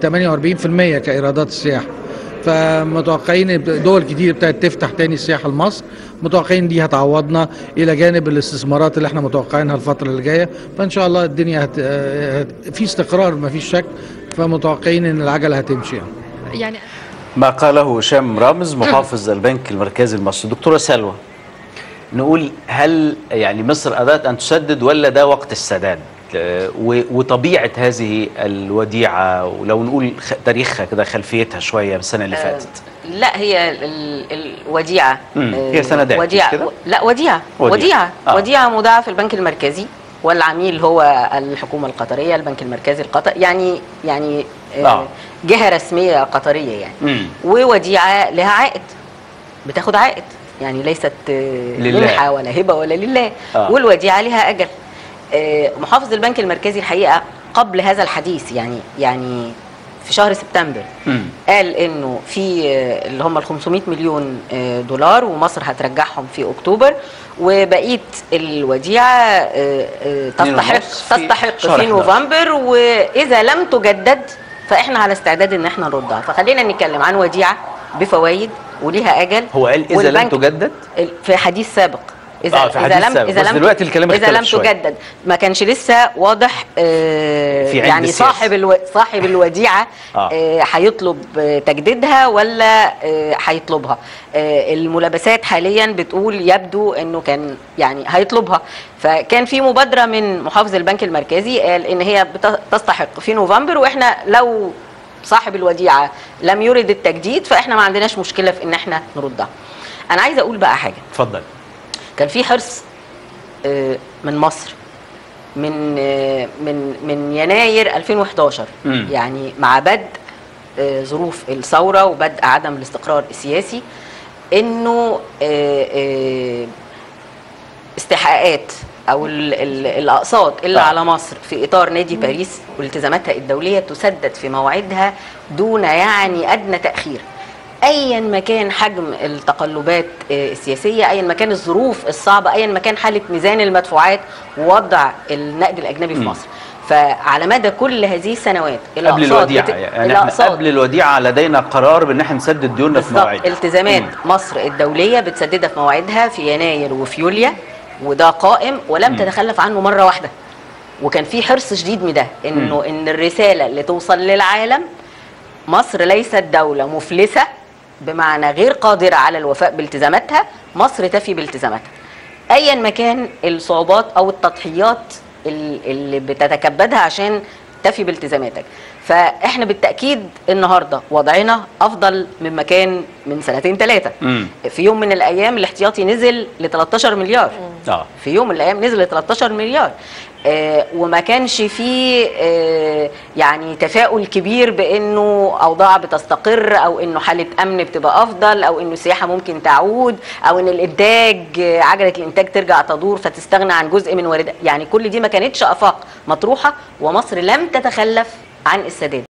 48% كايرادات السياحه فمتوقعين دول كتير ابتدت تفتح تاني السياحه لمصر متوقعين دي هتعوضنا الى جانب الاستثمارات اللي احنا متوقعينها الفتره اللي جايه فان شاء الله الدنيا هت... هت... في استقرار ما فيش شك فمتوقعين ان العجله هتمشي يعني. يعني ما قاله هشام رامز محافظ البنك المركزي المصري دكتوره سلوى نقول هل يعني مصر ارادت ان تسدد ولا ده وقت السداد آه، و- وطبيعه هذه الوديعه ولو نقول خ- تاريخها كده خلفيتها شويه السنه اللي فاتت لا هي ال- الوديعه مم. آه، هي سندات، مش وديعه كده؟ لا وديعه وديعة. وديعه آه. وديعه مودعه في البنك المركزي والعميل هو الحكومه القطريه البنك المركزي القطري يعني يعني آه، آه. جهه رسميه قطريه يعني مم. ووديعه لها عائد بتاخد عائد يعني ليست آه، لله. منحه ولا هبه ولا لله آه. والوديعه لها اجل آه، محافظ البنك المركزي الحقيقه قبل هذا الحديث يعني يعني في شهر سبتمبر مم. قال انه في آه، اللي هم ال 500 مليون آه، دولار ومصر هترجعهم في اكتوبر وبقيه الوديعه آه، آه، اتنين تستحق ونص في تستحق شهر في 11. نوفمبر واذا لم تجدد فاحنا على استعداد ان احنا نردها فخلينا نتكلم عن وديعه بفوائد وليها اجل هو قال اذا لم والبنك- تجدد في حديث سابق اذا آه، في اذا حديث لم سابق. اذا بس لم دلوقتي الكلام اذا اختلف لم شوية. تجدد ما كانش لسه واضح آه، في علم يعني السياسة. صاحب الو... صاحب الوديعه آه. آه، هيطلب آه، تجديدها ولا آه، هيطلبها آه، الملابسات حاليا بتقول يبدو انه كان يعني هيطلبها فكان في مبادره من محافظ البنك المركزي قال ان هي بت- تستحق في نوفمبر واحنا لو صاحب الوديعه لم يرد التجديد فاحنا ما عندناش مشكله في ان احنا نردها انا عايزه اقول بقى حاجه اتفضل كان في حرص آه، من مصر من آه، من من يناير 2011 مم. يعني مع بدء آه، ظروف الثوره وبدء عدم الاستقرار السياسي انه آه، آه، استحقاقات او ال- ال- الاقساط اللي آه. على مصر في اطار نادي باريس والتزاماتها الدوليه تسدد في موعدها دون يعني ادنى تاخير ايا ما كان حجم التقلبات آه، السياسيه ايا ما كان الظروف الصعبه ايا ما كان حاله ميزان المدفوعات ووضع النقد الاجنبي في مم. مصر فعلى مدى كل هذه السنوات قبل الأقساط الوديعه بت- يعني احنا الأقساط- قبل الوديعه لدينا قرار بان احنا نسدد ديوننا في بالظبط مواعيدها التزامات مم. مصر الدوليه بتسددها في مواعيدها في يناير وفي يوليو وده قائم ولم تتخلف عنه مره واحده وكان في حرص شديد من ده انه ان الرساله اللي توصل للعالم مصر ليست دوله مفلسه بمعنى غير قادره على الوفاء بالتزاماتها مصر تفي بالتزاماتها ايا ما كان الصعوبات او التضحيات ال- اللي بتتكبدها عشان تفي بالتزاماتك فاحنا بالتاكيد النهارده وضعنا افضل مما كان من سنتين ثلاثه مم. في يوم من الايام الاحتياطي نزل ل 13 مليار اه في يوم من الايام نزل ل 13 مليار آه وما كانش فيه آه يعني تفاؤل كبير بانه اوضاع بتستقر او انه حاله امن بتبقى افضل او انه السياحه ممكن تعود او ان الانتاج آه، عجله الانتاج ترجع تدور فتستغنى عن جزء من واردات يعني كل دي ما كانتش افاق مطروحه ومصر لم تتخلف عن السداد